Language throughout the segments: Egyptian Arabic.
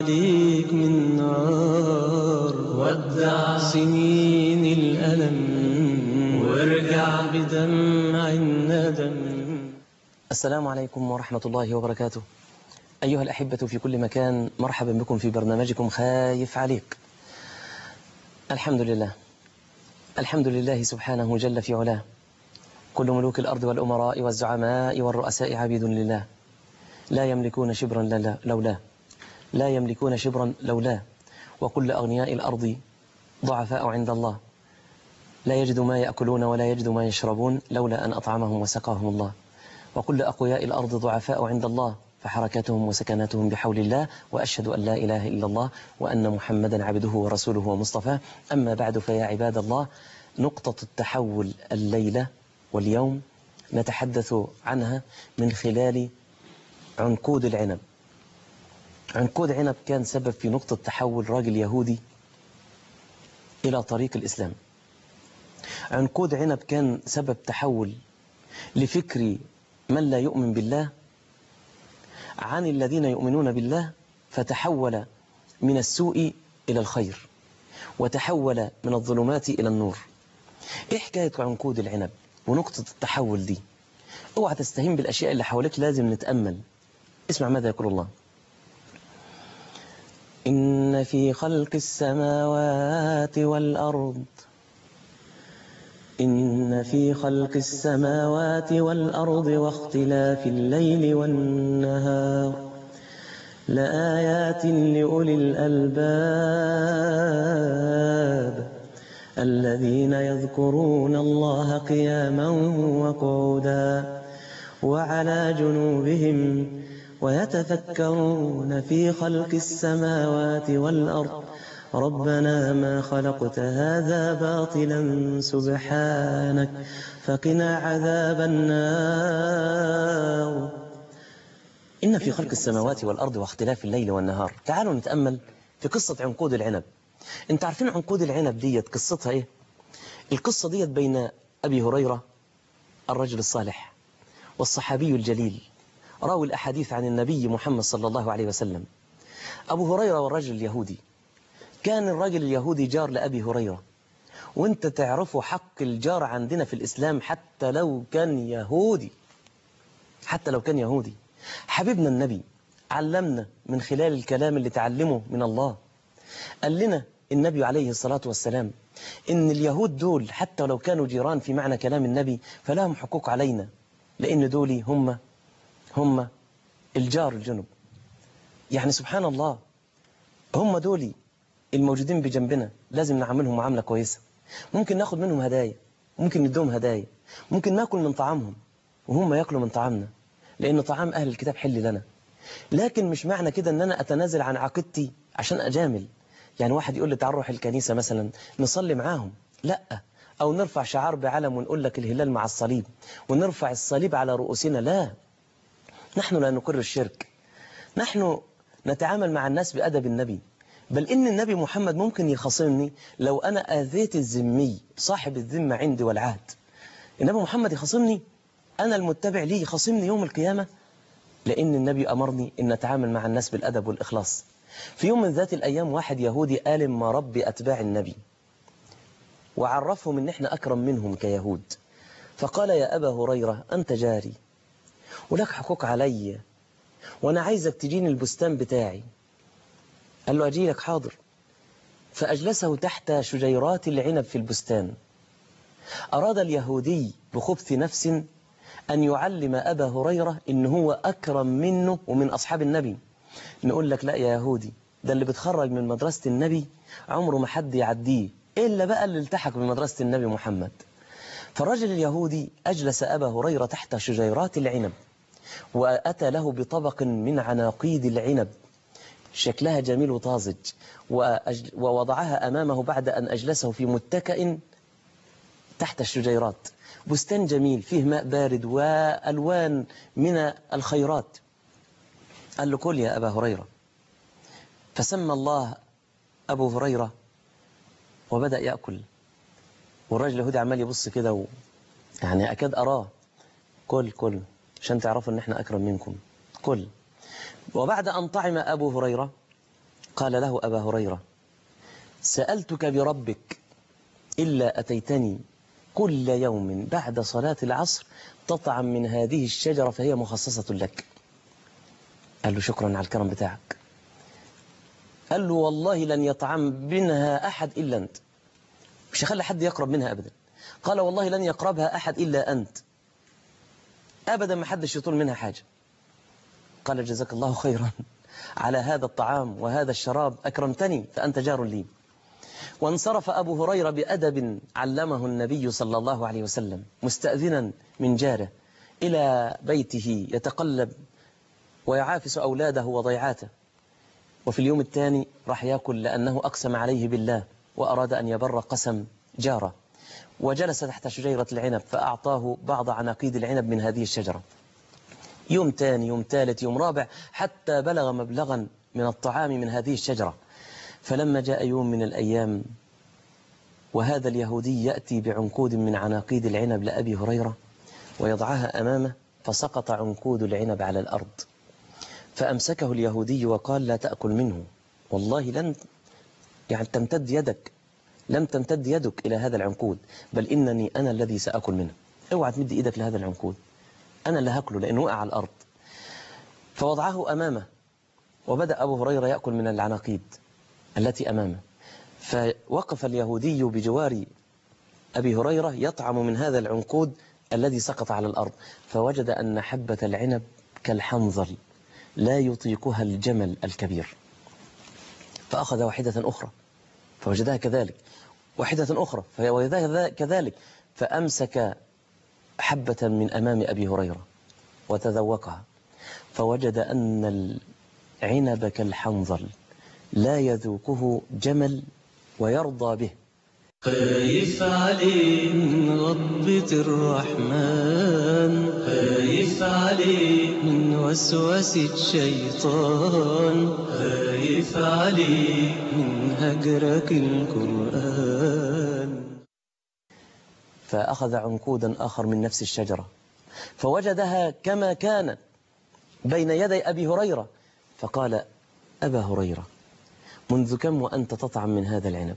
عليك من نار ودع سنين الألم وارجع بدمع الندم السلام عليكم ورحمة الله وبركاته أيها الأحبة في كل مكان مرحبا بكم في برنامجكم خايف عليك الحمد لله الحمد لله سبحانه جل في علاه كل ملوك الأرض والأمراء والزعماء والرؤساء عبيد لله لا يملكون شبرا لولا- لولاه لا يملكون شبرا لولاه وكل أغنياء الأرض ضعفاء عند الله لا يجدوا ما يأكلون ولا يجدوا ما يشربون لولا أن أطعمهم وسقاهم الله وكل أقوياء الأرض ضعفاء عند الله فحركاتهم وسكناتهم بحول الله وأشهد أن لا إله إلا الله وأن محمدا عبده ورسوله ومصطفاه أما بعد فيا عباد الله نقطة التحول الليلة واليوم نتحدث عنها من خلال عنقود العنب عنقود عنب كان سبب في نقطة تحول راجل يهودي إلى طريق الإسلام عنقود عنب كان سبب تحول لفكر من لا يؤمن بالله عن الذين يؤمنون بالله فتحول من السوء إلى الخير وتحول من الظلمات إلى النور إيه حكاية عنقود العنب ونقطة التحول دي اوعى تستهين بالأشياء اللي حواليك لازم نتأمل اسمع ماذا يقول الله إن في خلق السماوات والأرض إن في خلق السماوات والأرض واختلاف الليل والنهار لآيات لأولي الألباب الذين يذكرون الله قياما وقعودا وعلى جنوبهم ويتفكرون في خلق السماوات والأرض ربنا ما خلقت هذا باطلا سبحانك فقنا عذاب النار إن في خلق السماوات والأرض واختلاف الليل والنهار تعالوا نتأمل في قصة عنقود العنب انت عارفين عنقود العنب ديت قصتها ايه القصة ديت بين أبي هريرة الرجل الصالح والصحابي الجليل راوي الأحاديث عن النبي محمد صلى الله عليه وسلم أبو هريرة والرجل اليهودي كان الرجل اليهودي جار لأبي هريرة وانت تعرفوا حق الجار عندنا في الإسلام حتى لو كان يهودي حتى لو كان يهودي حبيبنا النبي علمنا من خلال الكلام اللي تعلمه من الله قال لنا النبي عليه الصلاة والسلام إن اليهود دول حتى لو كانوا جيران في معنى كلام النبي فلهم حقوق علينا لأن دولي هم هم الجار الجنب يعني سبحان الله هم دولي الموجودين بجنبنا لازم نعاملهم معاملة كويسة ممكن ناخد منهم هدايا ممكن ندوهم هدايا ممكن ناكل من طعامهم وهم ياكلوا من طعامنا لأن طعام أهل الكتاب حل لنا لكن مش معنى كده أن أنا أتنازل عن عقيدتي عشان أجامل يعني واحد يقول لي تعال نروح الكنيسة مثلا نصلي معاهم لا أو نرفع شعار بعلم ونقول لك الهلال مع الصليب ونرفع الصليب على رؤوسنا لا نحن لا نقر الشرك نحن نتعامل مع الناس بأدب النبي بل إن النبي محمد ممكن يخاصمني لو أنا آذيت الذمي صاحب الذمة عندي والعهد النبي محمد يخاصمني أنا المتبع ليه يخاصمني يوم القيامة لأن النبي أمرني أن أتعامل مع الناس بالأدب والإخلاص في يوم من ذات الأيام واحد يهودي آلم ما ربي أتباع النبي وعرفهم أن احنا أكرم منهم كيهود فقال يا أبا هريرة أنت جاري ولك حقوق علي وأنا عايزك تجيني البستان بتاعي قال له أجي لك حاضر فأجلسه تحت شجيرات العنب في البستان أراد اليهودي بخبث نفس أن يعلم أبا هريرة إن هو أكرم منه ومن أصحاب النبي نقول لك لا يا يهودي ده اللي بتخرج من مدرسة النبي عمره ما حد يعديه إلا بقى اللي التحق بمدرسة النبي محمد فالرجل اليهودي أجلس أبا هريرة تحت شجيرات العنب وأتى له بطبق من عناقيد العنب شكلها جميل وطازج وأجل ووضعها أمامه بعد أن أجلسه في متكئ تحت الشجيرات بستان جميل فيه ماء بارد وألوان من الخيرات قال له كل يا أبا هريرة فسمى الله أبو هريرة وبدأ يأكل والراجل اليهودي عمال يبص كده و... يعني أكاد أراه كل كل عشان تعرفوا أن احنا أكرم منكم كل وبعد أن طعم أبو هريرة قال له أبا هريرة سألتك بربك إلا أتيتني كل يوم بعد صلاة العصر تطعم من هذه الشجرة فهي مخصصة لك قال له شكرا على الكرم بتاعك قال له والله لن يطعم منها أحد إلا أنت مش هخلي حد يقرب منها أبدا قال والله لن يقربها أحد إلا أنت أبدا ما حدش يطول منها حاجة قال جزاك الله خيرا على هذا الطعام وهذا الشراب أكرمتني فأنت جار لي وانصرف أبو هريرة بأدب علمه النبي صلى الله عليه وسلم مستأذنا من جاره إلى بيته يتقلب ويعافس أولاده وضيعاته وفي اليوم الثاني راح يأكل لأنه أقسم عليه بالله وأراد أن يبر قسم جاره وجلس تحت شجيرة العنب فأعطاه بعض عناقيد العنب من هذه الشجرة يوم ثاني يوم ثالث يوم رابع حتى بلغ مبلغا من الطعام من هذه الشجرة فلما جاء يوم من الأيام وهذا اليهودي يأتي بعنقود من عناقيد العنب لأبي هريرة ويضعها أمامه فسقط عنقود العنب على الأرض فأمسكه اليهودي وقال لا تأكل منه والله لن يعني تمتد يدك لم تمتد يدك إلى هذا العنقود بل إنني أنا الذي سأكل منه اوعى تمد إيدك لهذا العنقود أنا اللي هاكله لأنه وقع على الأرض فوضعه أمامه وبدأ أبو هريرة يأكل من العناقيد التي أمامه فوقف اليهودي بجوار أبي هريرة يطعم من هذا العنقود الذي سقط على الأرض فوجد أن حبة العنب كالحنظل لا يطيقها الجمل الكبير فأخذ واحدة أخرى فوجدها كذلك واحدة أخرى فوجدها كذلك فأمسك حبة من أمام أبي هريرة وتذوقها فوجد أن العنب كالحنظل لا يذوقه جمل ويرضى به خايف عليه من غضبة الرحمن خايف عليه من وسوسة الشيطان خايف عليه من هجرك القرآن فأخذ عنقودا آخر من نفس الشجرة فوجدها كما كانت بين يدي أبي هريرة فقال أبا هريرة منذ كم وأنت تطعم من هذا العنب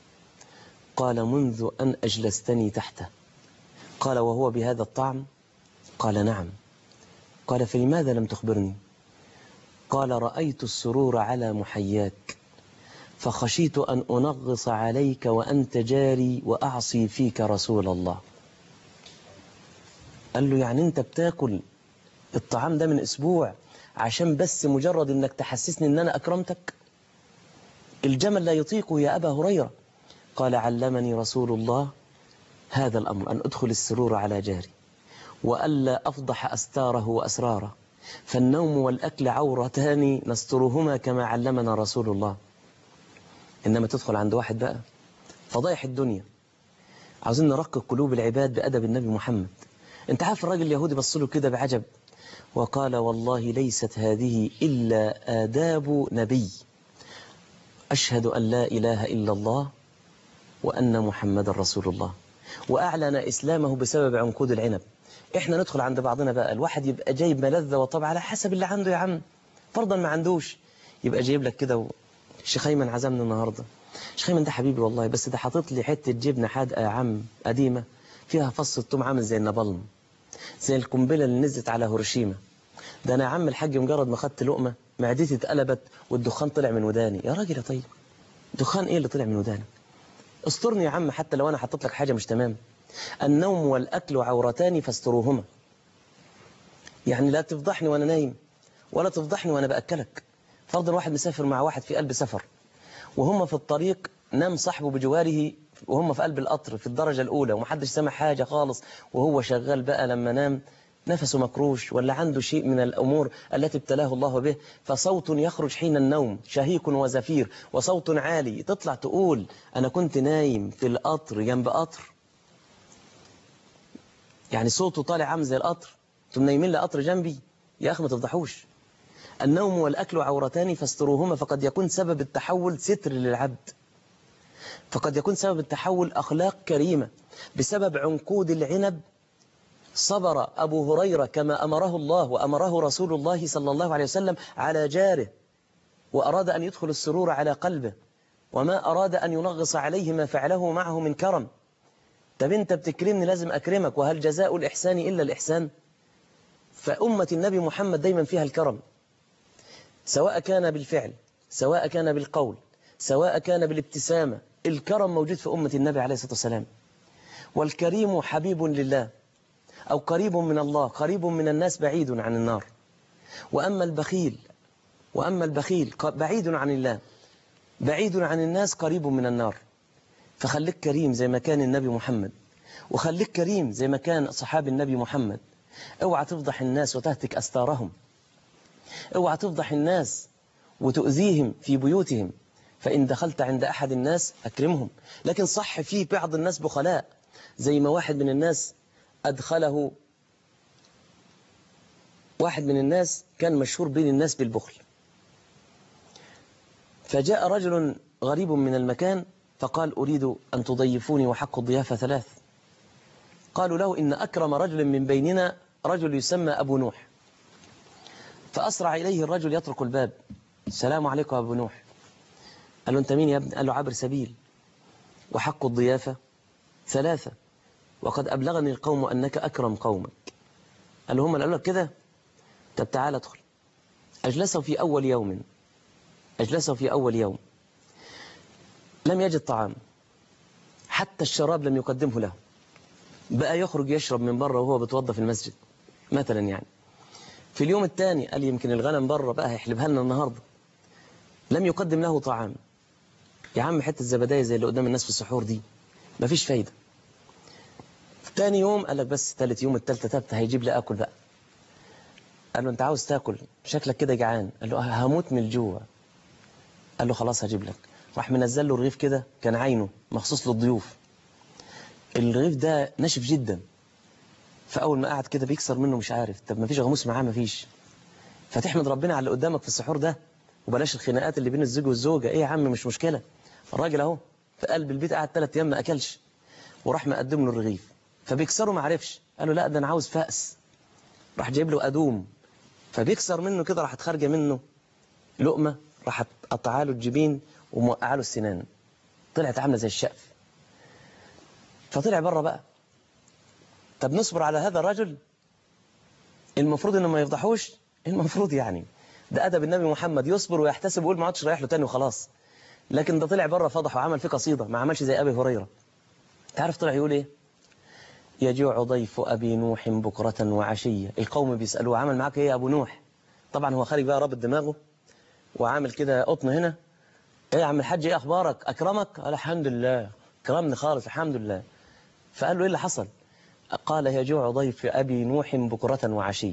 قال منذ أن أجلستني تحته قال وهو بهذا الطعم قال نعم قال فلماذا لم تخبرني قال رأيت السرور على محياك فخشيت أن أنغص عليك وأنت جاري وأعصي فيك رسول الله قال له يعني أنت بتاكل الطعام ده من أسبوع عشان بس مجرد أنك تحسسني أن أنا أكرمتك الجمل لا يطيقه يا أبا هريرة قال علمني رسول الله هذا الأمر أن أدخل السرور على جاري وألا أفضح أستاره وأسراره فالنوم والأكل عورتان نسترهما كما علمنا رسول الله إنما تدخل عند واحد بقى فضايح الدنيا عاوزين نرقق قلوب العباد بأدب النبي محمد انت عارف الراجل اليهودي بص له كده بعجب وقال والله ليست هذه إلا آداب نبي أشهد أن لا إله إلا الله وأن محمد رسول الله وأعلن إسلامه بسبب عنقود العنب إحنا ندخل عند بعضنا بقى الواحد يبقى جايب ملذة وطبع على حسب اللي عنده يا عم فرضا ما عندوش يبقى جايب لك كده و... الشيخ ايمن عزمنا النهارده الشيخ ايمن ده حبيبي والله بس ده حاطط لي حته جبنه حادقه يا عم قديمه فيها فص الثوم عامل زي النبلم زي القنبله اللي نزلت على هيروشيما ده انا يا عم الحاج مجرد ما خدت لقمه معدتي اتقلبت والدخان طلع من وداني يا راجل يا طيب دخان ايه اللي طلع من ودانك استرني يا عم حتى لو انا حطيت لك حاجه مش تمام النوم والاكل عورتان فاستروهما يعني لا تفضحني وانا نايم ولا تفضحني وانا باكلك فرضا واحد مسافر مع واحد في قلب سفر وهم في الطريق نام صاحبه بجواره وهم في قلب القطر في الدرجة الأولى ومحدش سمع حاجة خالص وهو شغال بقى لما نام نفسه مكروش ولا عنده شيء من الأمور التي ابتلاه الله به فصوت يخرج حين النوم شهيق وزفير وصوت عالي تطلع تقول أنا كنت نايم في القطر جنب قطر يعني صوته طالع عامل زي القطر انتم نايمين لقطر جنبي يا أخي ما تفضحوش النوم والأكل عورتان فاستروهما فقد يكون سبب التحول ستر للعبد فقد يكون سبب التحول أخلاق كريمة بسبب عنقود العنب صبر أبو هريرة كما أمره الله وأمره رسول الله صلى الله عليه وسلم على جاره وأراد أن يدخل السرور على قلبه وما أراد أن ينغص عليه ما فعله معه من كرم طب أنت بتكرمني لازم أكرمك وهل جزاء الإحسان إلا الإحسان فأمة النبي محمد دايما فيها الكرم سواء كان بالفعل سواء كان بالقول سواء كان بالابتسامة الكرم موجود في أمة النبي عليه الصلاة والسلام والكريم حبيب لله أو قريب من الله قريب من الناس بعيد عن النار وأما البخيل وأما البخيل بعيد عن الله بعيد عن الناس قريب من النار فخليك كريم زي ما كان النبي محمد وخليك كريم زي ما كان صحاب النبي محمد اوعى تفضح الناس وتهتك أستارهم اوعى تفضح الناس وتؤذيهم في بيوتهم فإن دخلت عند أحد الناس أكرمهم لكن صح في بعض الناس بخلاء زي ما واحد من الناس أدخله واحد من الناس كان مشهور بين الناس بالبخل فجاء رجل غريب من المكان فقال أريد أن تضيفوني وحق الضيافة ثلاث قالوا له إن أكرم رجل من بيننا رجل يسمى أبو نوح فأسرع إليه الرجل يطرق الباب السلام عليكم أبو نوح قال له أنت مين يا ابن قال له عبر سبيل وحق الضيافة ثلاثة وقد أبلغني القوم أنك أكرم قومك قال له هم اللي قالوا لك كده طب تعال ادخل أجلسه في أول يوم أجلسه في أول يوم لم يجد طعام حتى الشراب لم يقدمه له بقى يخرج يشرب من بره وهو بيتوضى في المسجد مثلا يعني في اليوم الثاني قال يمكن الغنم بره بقى هيحلبها لنا النهارده لم يقدم له طعام يا عم حته الزبدايه زي اللي قدام الناس في السحور دي مفيش فايده تاني يوم قال لك بس تالت يوم التالتة تالتة هيجيب لي اكل بقى قال له انت عاوز تاكل شكلك كده جعان قال له هموت من الجوع قال له خلاص هجيب لك راح منزل له الرغيف كده كان عينه مخصوص للضيوف الرغيف ده ناشف جدا فاول ما قعد كده بيكسر منه مش عارف طب ما فيش غموس معاه ما فيش فتحمد ربنا على اللي قدامك في السحور ده وبلاش الخناقات اللي بين الزوج والزوجه ايه يا عم مش مشكله الراجل اهو في قلب البيت قعد ثلاث ايام ما اكلش وراح مقدم له الرغيف فبيكسره ما عرفش قال له لا ده انا عاوز فأس راح جايب له ادوم فبيكسر منه كده راحت خارجه منه لقمه راحت قطعها له الجبين وموقعه له السنان طلعت عامله زي الشقف فطلع بره بقى طب نصبر على هذا الرجل المفروض انه ما يفضحوش المفروض يعني ده ادب النبي محمد يصبر ويحتسب ويقول ما عادش رايح له تاني وخلاص لكن ده طلع بره فضح وعمل فيه قصيده ما عملش زي ابي هريره تعرف طلع يقول ايه يجوع ضيف ابي نوح بكره وعشيه القوم بيسالوه عمل معاك ايه يا ابو نوح طبعا هو خارج بقى رابط دماغه وعامل كده قطن هنا ايه يا عم الحاج ايه اخبارك اكرمك قال الحمد لله كرمني خالص الحمد لله فقال له ايه اللي حصل قال يجوع ضيف ابي نوح بكره وعشيه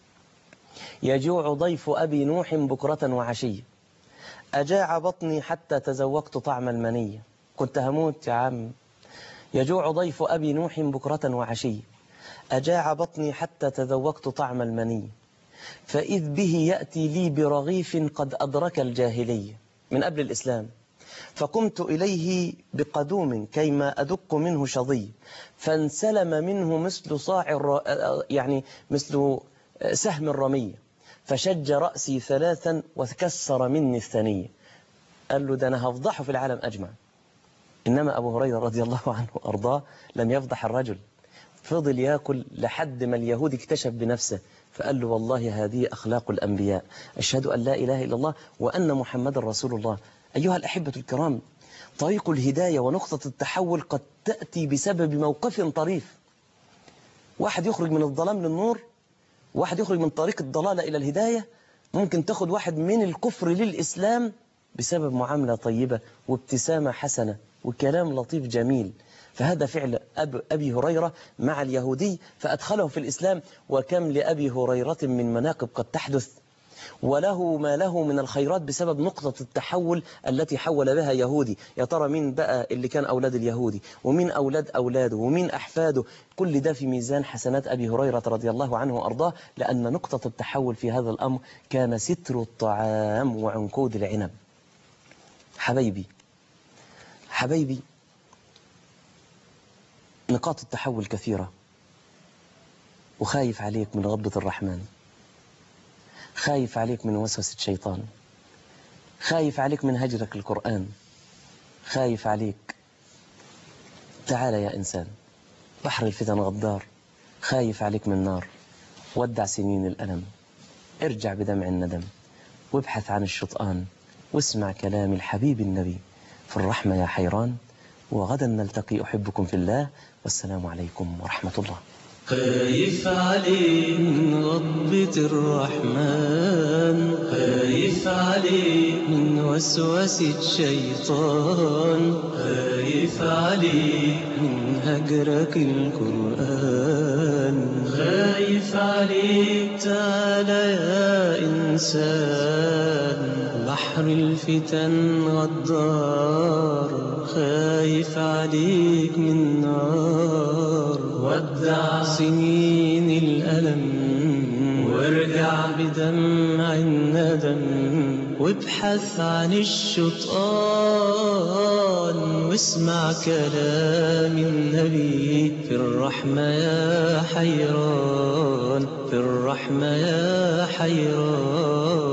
يجوع ضيف ابي نوح بكره وعشيه اجاع بطني حتى تذوقت طعم المنيه كنت هموت يا عم يجوع ضيف ابي نوح بكره وعشيه اجاع بطني حتى تذوقت طعم المنيه فإذ به يأتي لي برغيف قد أدرك الجاهلية من قبل الإسلام فقمت إليه بقدوم كيما أدق منه شظي فانسلم منه مثل صاع الر... يعني مثل سهم الرمية فشج رأسي ثلاثا وكسر مني الثانية قال له ده أنا هفضحه في العالم أجمع إنما أبو هريرة رضي الله عنه وأرضاه لم يفضح الرجل فضل ياكل لحد ما اليهود اكتشف بنفسه فقال له والله هذه أخلاق الأنبياء أشهد أن لا إله إلا الله وأن محمد رسول الله أيها الأحبة الكرام طريق الهداية ونقطة التحول قد تأتي بسبب موقف طريف واحد يخرج من الظلام للنور واحد يخرج من طريق الضلالة إلى الهداية ممكن تاخد واحد من الكفر للإسلام بسبب معاملة طيبة وابتسامة حسنة وكلام لطيف جميل فهذا فعل أب أبي هريرة مع اليهودي فأدخله في الإسلام وكم لأبي هريرة من مناقب قد تحدث وله ما له من الخيرات بسبب نقطة التحول التي حول بها يهودي يا ترى مين بقى اللي كان أولاد اليهودي ومين أولاد أولاده ومين أحفاده كل ده في ميزان حسنات أبي هريرة رضي الله عنه وأرضاه لأن نقطة التحول في هذا الأمر كان ستر الطعام وعنقود العنب حبيبي حبيبي نقاط التحول كثيرة وخايف عليك من غضبة الرحمن خايف عليك من وسوسة الشيطان خايف عليك من هجرك القرآن خايف عليك تعال يا إنسان بحر الفتن غدار خايف عليك من نار ودع سنين الألم ارجع بدمع الندم وابحث عن الشطآن واسمع كلام الحبيب النبي في الرحمة يا حيران وغدا نلتقي أحبكم في الله والسلام عليكم ورحمة الله خايف عليك من غضبة الرحمن خايف عليك من وسوسة الشيطان خايف عليك من هجرك القرآن خايف عليك تعالى يا إنسان بحر الفتن غدار خايف عليك من نار ودع سنين الألم وارجع بدمع الندم وابحث عن الشطآن واسمع كلام النبي في الرحمة يا حيران في الرحمة يا حيران